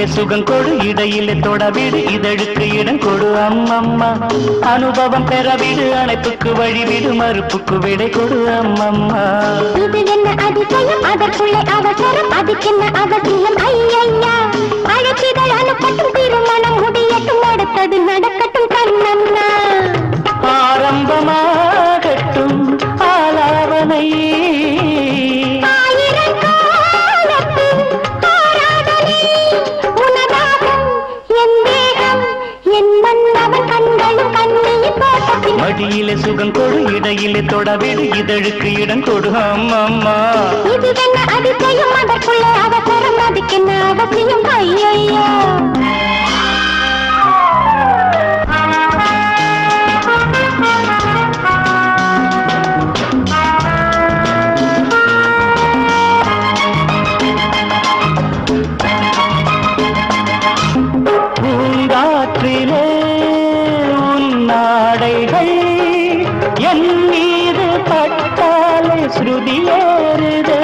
மடியிலே சுகம் கொடு இடையிலே தொடவிடு இதழுக்கு இடம் கொடு அம்மம்மா அனுபவம் பெறவிடு அணைப்புக்கு வழிவிடு மறுப்புக்கு விடை கொடு அம்மம்மா இது என்ன அதிசயம் அதற்குள்ளே அவசரம் அதுக்கென்ன அவசியம் ஐயையா அழைப்பிதழ் அனுப்பட்டும் திருமணம் முடியட்டும் அடுத்தது நடக்கட்டும் கண்ணம்மா ஆரம்பமாகட்டும் ஆலாவனை ஆயிரங்காலத்து ஆராதனை உனதாகும் என் தேகம் என் மன்னவன் கண்களும் கண்ணியின் தோட்டத்தில் மடியிலே சுகம் கொடு இடையிலே தொடவிடு இதழுக்கு இடம் கொடு அம்மம்மா இது என்ன அதிசயம் அதற்குள்ளே அவசரம் அதுக்கென்ன அவசியம் ஐயையா பூங்காற்றிலே உன்னாடைகள் என் மீது பட்டாலே ஸ்ருதியேறுதே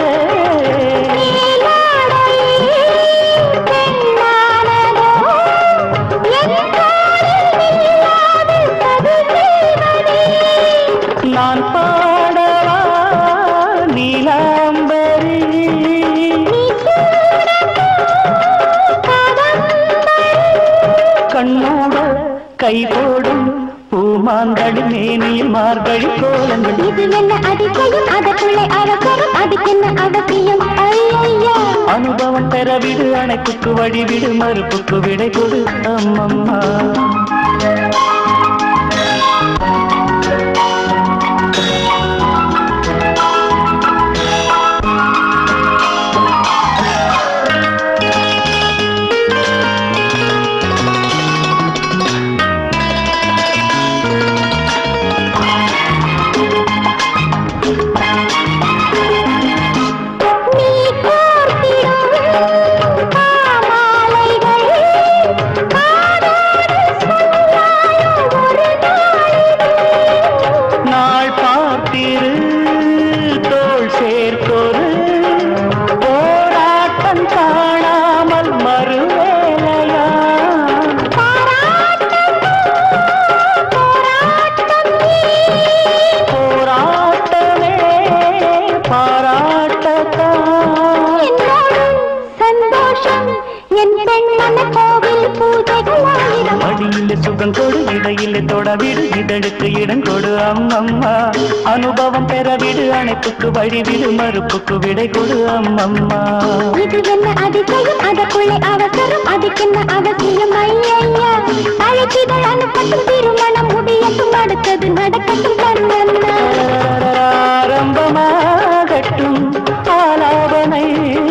நான் பாடவா நீலாம்பரி கண்ணோட கை போடும் பூமாந்தளி மேனியில் மார்கழி கோலங்கள் இது என்ன அதிசயம் அதற்குள்ளே அவசரம் அதுக்கென்ன அவசியம் ஐயா அனுபவம் பெறவிடு அணைப்புக்கு வழிவிடு மறுப்புக்கு விடை கொடு அம்மம்மா நீ கோர்த்திடும் பாமாலைகள் காதோடு சொல்லாயோ ஒரு நாளிது நாள் பார்த்திரு தோள் சேர்த்தொரு போராட்டம் காணாமல் மறுவேலையா போராட்டமே பாராட்டத்தான் என்னோடும் சந்தோஷம் என் பெண்ணன கோவில் பூஜைகள் ஆயிரம் மடியிலே சுகம் கொடு இடையிலே தொடவிடு இதழுக்கு இடம் கொடு அம்மம்மா அனுபவம் பெறவிடு அணைப்புக்கு வழிவிடு மறுப்புக்கு விடை கொடு அம்மம்மா இது என்ன அதிசயம் அதற்குள்ளே அவசரம் அதுக்கென்ன அவசியம் ஐயா அழைச்சிதழ் அனுப்பட்டும் திருமணம் முடியட்டும் அடுத்தது நடக்கட்டும் கண்ணன்னா ஆரம்பமாகட்டும் ஆலாபனை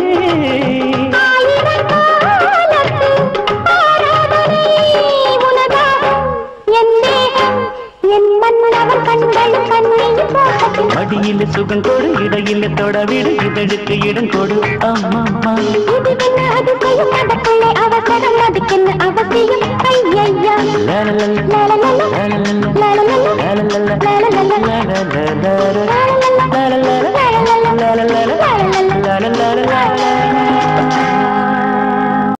ஆயிரங்காலத்து ஆராதனை உனதாகும் என் தேகம் என் மன்னவன் கண்களும் கண்ணியின் தோட்டத்தில் மடியிலே சுகம் கொடு இடையிலே தொடவிடு இதழுக்கு இடம் கொடு அம்மம்மா இது என்ன அதிசயம் அதற்குள்ளே அவசரம் அதுக்கென்ன அவசியம் ஐயையா லலலல, லாலலல, லலலல, லாலலல, லலலல, லாலலல, லலலல.